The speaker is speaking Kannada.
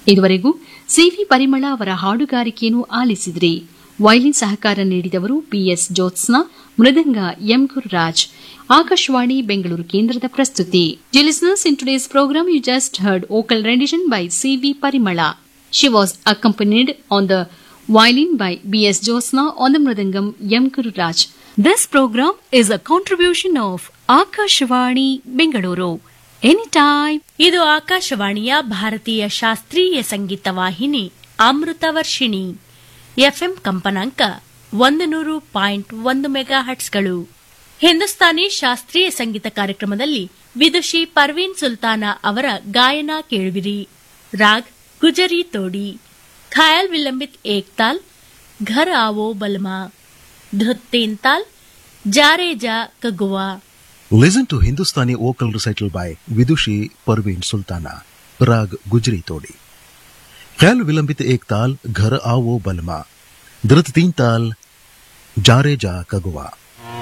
ಇದುವರೆಗೂ ಸಿವಿ ಪರಿಮಳ ಅವರ ಹಾಡುಗಾರಿಕೆಯನ್ನು ಆಲಿಸಿದ್ರಿ ವೈಲಿನ್ ಸಹಕಾರ ನೀಡಿದವರು ಪಿಎಸ್ ಜ್ಯೋತ್ಸ್ನಾ ಮೃದಂಗ ಎಂ ಗುರುರಾಜ್ ಆಕಾಶವಾಣಿ ಬೆಂಗಳೂರು ಕೇಂದ್ರದ ಪ್ರಸ್ತುತಿ listeners in today's program you just heard vocal rendition by CV Parimala she was accompanied on the violin by B.S. Josna on the Mridangam M. Gururaj. This program is a contribution of Akashvani Bengaluru. Anytime. ಇದು ಆಕಾಶವಾಣಿಯ ಭಾರತೀಯ ಶಾಸ್ತ್ರೀಯ ಸಂಗೀತ ವಾಹಿನಿ ಅಮೃತ ವರ್ಷಿಣಿ ಎಫ್ಎಂ ಕಂಪನಾಂಕ ಒಂದು ನೂರು ಪಾಯಿಂಟ್ ಒಂದು ಮೆಗಾ ಹಟ್ಸ್ಗಳು ಹಿಂದೂಸ್ತಾನಿ ಶಾಸ್ತ್ರೀಯ ಸಂಗೀತ ಕಾರ್ಯಕ್ರಮದಲ್ಲಿ ವಿದುಷಿ ಪರ್ವೀನ್ ಸುಲ್ತಾನ ಅವರ ಗಾಯನ ಕೇಳುವಿರಿ ರಾಗ್ ಗುಜರಿ ತೋಡಿ ಖಯಾಲ್ ವಿಲಂಬಿತ್ ಏಕ್ತಾಲ್ ಘರ್ ಆವೋ ಬಲ್ಮಾ ಧುತ್ ತೀನ್ ತಾಲ್ ಜಾರೆ ಜಾ ಕಗುವಾ Listen to Hindustani vocal recital by Vidushi Parveen Sultana. Rag Gujri Todi. ख्याल विलंबित एक ताल घर आओ बलमा धृत तीन ताल जारे जा कगुआ